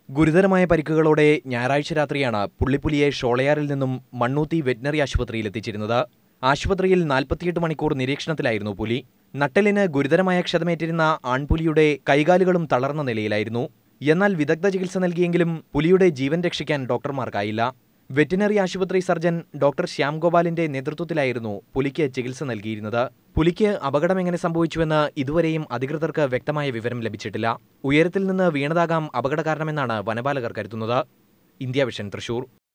ഗുരുതരമായ പരിക്കുകളോടെ ഞായറാഴ്ച രാത്രിയാണ് പുള്ളിപ്പുലിയെ ഷോളയാറിൽ നിന്നും മണ്ണൂത്തി വെറ്റിനറി ആശുപത്രിയിൽ എത്തിച്ചിരുന്നത് ആശുപത്രിയിൽ നാൽപ്പത്തിയെട്ട് മണിക്കൂർ നിരീക്ഷണത്തിലായിരുന്നു പുലി നട്ടലിന് ഗുരുതരമായ ക്ഷതമേറ്റിരുന്ന ആൺപുലിയുടെ കൈകാലുകളും തളർന്ന നിലയിലായിരുന്നു എന്നാൽ വിദഗ്ധ ചികിത്സ നൽകിയെങ്കിലും പുലിയുടെ ജീവൻ രക്ഷിക്കാൻ ഡോക്ടർമാർക്കായില്ല വെറ്റിനറി ആശുപത്രി സർജൻ ഡോക്ടർ ശ്യാം ഗോപാലിന്റെ നേതൃത്വത്തിലായിരുന്നു പുലിക്ക് ചികിത്സ നൽകിയിരുന്നത് പുലിക്ക് അപകടം എങ്ങനെ സംഭവിച്ചുവെന്ന് ഇതുവരെയും അധികൃതർക്ക് വ്യക്തമായ വിവരം ലഭിച്ചിട്ടില്ല ഉയരത്തിൽ നിന്ന് വീണതാകാം അപകട കാരണമെന്നാണ് വനപാലകർ കരുതുന്നത് ഇന്ത്യ വിഷൻ തൃശൂർ